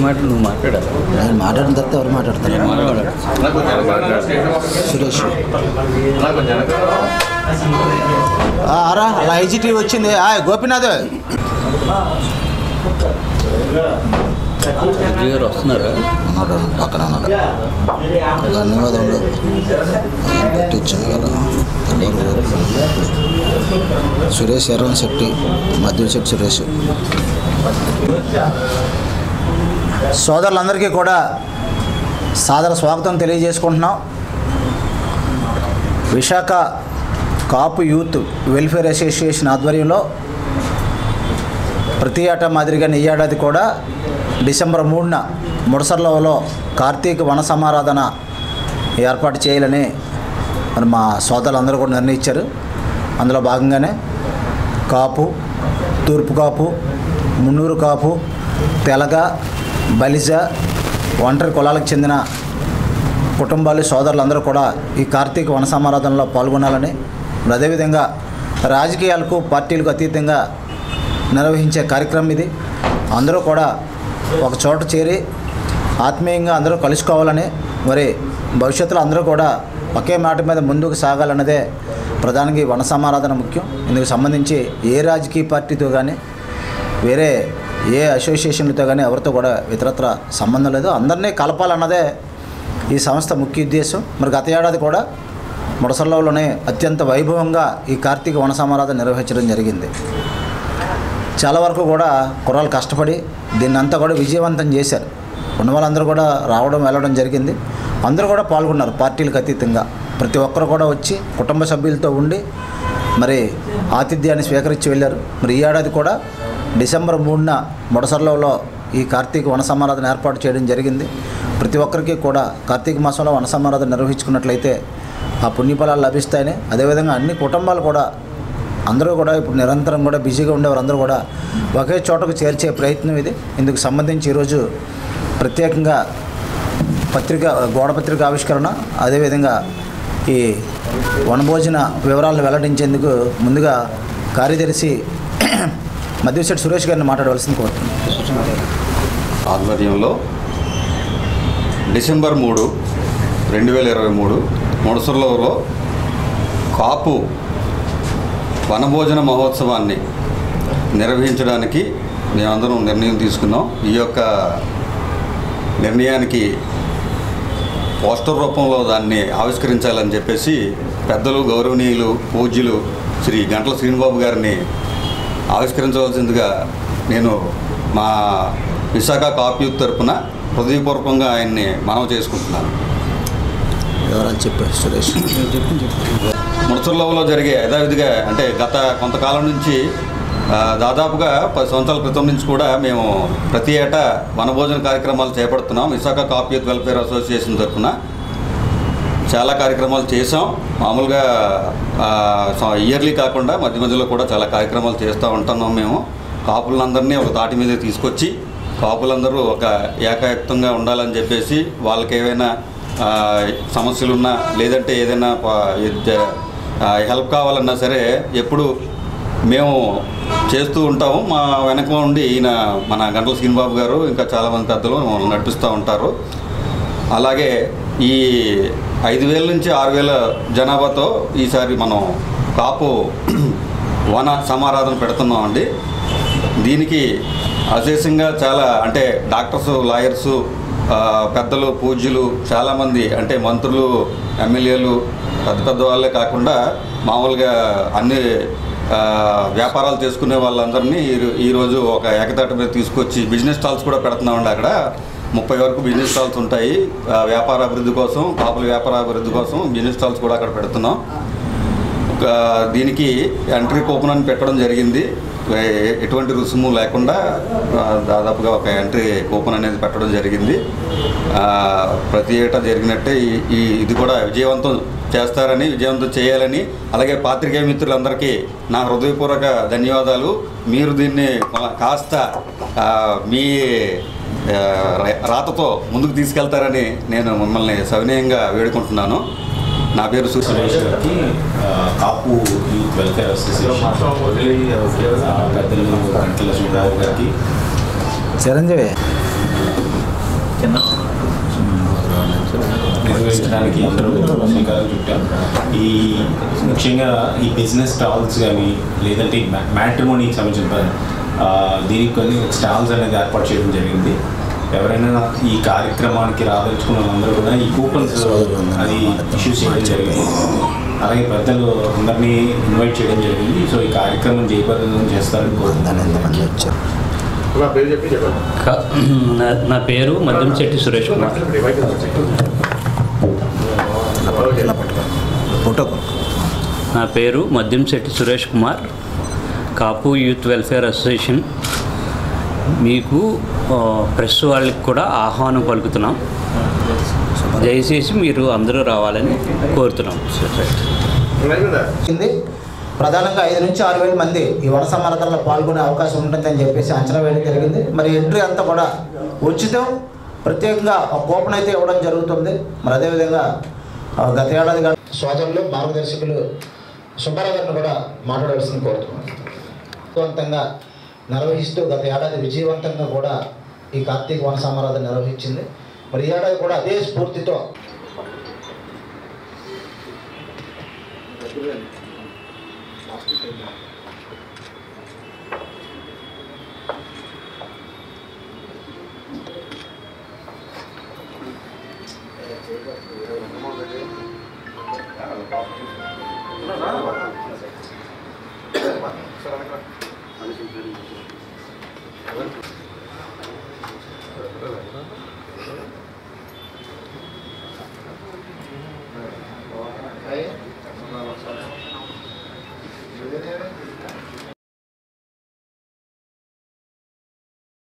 మాట నువ్వు మాట్లాడాలి నేను మాట్లాడిన తర్వాత ఎవరు మాట్లాడతారు మాట్లాడు సురేష్ ఆ, అరా అలా ఐజీటీ వచ్చింది ఆ, గోపీనాథ్ విజయ్ గారు వస్తున్నారా ఉన్నాడు పక్కన ఉన్నాడు ధన్యవాదములు పెట్టించు కదా సురేష్ ఎర్రన్ శెట్టి మధ్యశెట్టి సురేష్ సోదరులందరికీ కూడా సాదర స్వాగతం తెలియజేసుకుంటున్నాం Visakha Kapu youth welfare association ఆధ్వర్యంలో ప్రతి ఏటా మాదిరిగా ఈ ఏడాది కూడా డిసెంబర్ మూడున ముడసర్లలో కార్తీక వన సమారాధన ఏర్పాటు చేయాలని మరి మా సోదరులందరూ కూడా నిర్ణయించారు అందులో భాగంగానే కాపు తూర్పు కాపు మున్నూరు కాపు తెలగ బలిజ ఒంటరి కులాలకు చెందిన కుటుంబాలు సోదరులందరూ కూడా ఈ కార్తీక వన సమారాధనలో పాల్గొనాలని మరి అదేవిధంగా రాజకీయాలకు పార్టీలకు అతీతంగా నిర్వహించే కార్యక్రమం ఇది అందరూ కూడా ఒక చోట చేరి ఆత్మీయంగా అందరూ కలుసుకోవాలని మరి భవిష్యత్తులో అందరూ కూడా ఒకే మాట మీద ముందుకు సాగాలన్నదే ప్రధానంగా ఈ వన సమారాధన ముఖ్యం ఇందుకు సంబంధించి ఏ రాజకీయ పార్టీతో కానీ వేరే ఏ అసోసియేషన్లతో కానీ ఎవరితో కూడా ఇతరత్ర సంబంధం లేదు అందరినీ కలపాలన్నదే ఈ సంస్థ ముఖ్య ఉద్దేశం మరి గత ఏడాది కూడా ముడసర్లోనే అత్యంత వైభవంగా ఈ కార్తీక వన సమారాధన నిర్వహించడం జరిగింది చాలా వరకు కూడా కుర్రాలు కష్టపడి దీన్ని అంతా కూడా విజయవంతం చేశారు ఉన్న వాళ్ళందరూ కూడా రావడం వెళ్ళడం జరిగింది అందరూ కూడా పాల్గొన్నారు పార్టీలకు అతీతంగా ప్రతి ఒక్కరు కూడా వచ్చి కుటుంబ సభ్యులతో ఉండి మరి ఆతిథ్యాన్ని స్వీకరించి వెళ్ళారు మరి ఈ ఏడాది కూడా డిసెంబర్ మూడున ముడసర్లలో ఈ కార్తీక వన సమారాధన ఏర్పాటు చేయడం జరిగింది ప్రతి ఒక్కరికి కూడా కార్తీక మాసంలో వన సమారాధన నిర్వహించుకున్నట్లయితే ఆ పుణ్యఫలాలు లభిస్తాయని అదేవిధంగా అన్ని కుటుంబాలు కూడా అందరూ కూడా ఇప్పుడు నిరంతరం కూడా బిజీగా ఉండేవారు అందరూ కూడా ఒకే చోటకు చేర్చే ప్రయత్నం ఇది ఇందుకు సంబంధించి ఈరోజు ప్రత్యేకంగా పత్రిక గోడ పత్రిక ఆవిష్కరణ అదేవిధంగా ఈ వనభోజన వివరాలను వెల్లడించేందుకు ముందుగా కార్యదర్శి మధ్యశెట్టి సురేష్ గారిని మాట్లాడవలసింది కోరుతున్నాను ఆధ్వర్యంలో డిసెంబర్ మూడు రెండు వేల ఇరవై మూడు ముడసర్లలో కాపు వనభోజన మహోత్సవాన్ని నిర్వహించడానికి మేమందరం నిర్ణయం తీసుకున్నాం ఈ యొక్క నిర్ణయానికి పోస్టర్ రూపంలో దాన్ని ఆవిష్కరించాలని చెప్పేసి పెద్దలు గౌరవనీయులు పూజ్యులు శ్రీ గంటల శ్రీనిబాబు గారిని ఆవిష్కరించవలసిందిగా నేను మా విశాఖ కాప్యూత్ తరపున హృదయపూర్వకంగా ఆయన్ని మనవి చేసుకుంటున్నాను వివరాలు చెప్పారు సురేష్ ముడసర్లలో జరిగే యథావిధిగా అంటే గత కొంతకాలం నుంచి ఆ, దాదాపుగా పది సంవత్సరాల క్రితం నుంచి కూడా మేము ప్రతి ఏటా వనభోజన కార్యక్రమాలు చేపడుతున్నాం విశాఖ కాప్యూత్ వెల్ఫేర్ అసోసియేషన్ తరఫున చాలా కార్యక్రమాలు చేసాం మామూలుగా ఇయర్లీ కాకుండా మధ్య మధ్యలో కూడా చాలా కార్యక్రమాలు చేస్తూ ఉంటున్నాం మేము కాపులందరినీ ఒక తాటి మీద తీసుకొచ్చి కాపులందరూ ఒక ఏకాయుక్తంగా ఉండాలని చెప్పేసి వాళ్ళకి ఏవైనా ఆ, సమస్యలున్నా లేదంటే ఏదైనా ప- ఇద్ద- ఆ, హెల్ప్ కావాలన్నా సరే ఎప్పుడు మేము చేస్తూ ఉంటాము మా వెనక ఉండి ఈయన మన గంటల శ్రీనిబాబు గారు ఇంకా చాలామంది పెద్దలు మమ్మల్ని నడిపిస్తూ ఉంటారు అలాగే ఈ ఐదు వేల నుంచి ఆరు వేల జనాభాతో ఈసారి మనం కాపు వన సమారాధన పెడుతున్నామండి దీనికి అశేషంగా చాలా అంటే డాక్టర్స్ లాయర్సు ఆ, పెద్దలు పూజ్యులు చాలామంది అంటే మంత్రులు ఎమ్మెల్యేలు పెద్ద పెద్ద వాళ్ళే కాకుండా మామూలుగా అన్ని ఆ, వ్యాపారాలు చేసుకునే వాళ్ళందరినీ ఈ- ఈరోజు ఒక ఏకతాటి మీద తీసుకొచ్చి బిజినెస్ స్టాల్స్ కూడా పెడుతున్నామండి అక్కడ ముప్పై వరకు బిజినెస్ స్టాల్స్ ఉంటాయి ఆ, వ్యాపార అభివృద్ధి కోసం కాపుల వ్యాపార అభివృద్ధి కోసం బిజినెస్ స్టాల్స్ కూడా అక్కడ పెడుతున్నాం ఒక దీనికి ఎంట్రీ కూపన్ అని పెట్టడం జరిగింది ఏ- ఎటువంటి రుసుము లేకుండా ఆ, దాదాపుగా ఒక ఎంట్రీ కూపన్ అనేది పెట్టడం జరిగింది ఆ, ప్రతి ఏటా జరిగినట్టే ఈ- ఈ ఇది కూడా విజయవంతం చేస్తారని విజయవంతం చేయాలని అలాగే పాత్రికేయ మిత్రులందరికీ నా హృదయపూర్వక ధన్యవాదాలు మీరు దీన్ని కొ- కాస్త ఆ, మీ ఆ, రా- రాతతో ముందుకు తీసుకెళ్తారని నేను మిమ్మల్ని సవినయంగా వేడుకుంటున్నాను నా పేరు సు సురేష్ గారికి ఆ, కాపు యూత్ వెల్ఫేర్ అసోసియేషన్ ఆ, పెద్దలు గంటల శ్రీరావు గారికి చిరంజీవి నిర్వహించడానికి అందరూ శ్రీకారం చుట్టాం ఈ ముఖ్యంగా ఈ బిజినెస్ స్టాల్స్ కానీ లేదంటే మ్యాట్రిమోనీకి సంబంధించిన ప- ఆ, దీనికి కొన్ని స్టాల్స్ అనేది ఏర్పాటు చేయడం జరిగింది ఎవరైనా ఈ కార్యక్రమానికి రాదలుచుకున్న వాళ్ళందరూ కూడా ఈ కూపన్స్ అది ఇష్యూ చేయడం జరిగింది అలాగే పెద్దలు అందరినీ ఇన్వైట్ చేయడం జరిగింది సో ఈ కార్యక్రమం జయప్రదం చేస్తారని కోరుతున్నాను ఎంతమంది వచ్చారు క- నా నా పేరు మద్దంశెట్టి సురేష్ కుమార్ ఫోటో నా పేరు Maddamsetti Suresh Kumar Kapu youth welfare association మీకు ఆ, ప్రెస్ వాళ్ళకి కూడా ఆహ్వానం పలుకుతున్నాం దయచేసి మీరు అందరూ రావాలని కోరుతున్నాం కింది ప్రధానంగా ఐదు నుంచి ఆరు వేల మంది ఈ వన సమారాధనలో పాల్గొనే అవకాశం ఉంటుందని చెప్పేసి అంచనా వేయడం జరిగింది మరి ఎంట్రీ అంతా కూడా ఉచితం ప్రత్యేకంగా ఒక కూపన్ అయితే ఇవ్వడం జరుగుతుంది మరి అదేవిధంగా ఆ, గత ఏడాది గా- సోదరులు మార్గదర్శకులు సుబ్బారావు గారిని కూడా మాట్లాడవలసింది కోరుతున్నాను విజయవంతంగా నిర్వహిస్తూ గత ఏడాది విజయవంతంగా కూడా ఈ కార్తీక వన సమారాధన నిర్వహించింది మరి ఈ ఏడాది కూడా అదే స్ఫూర్తితో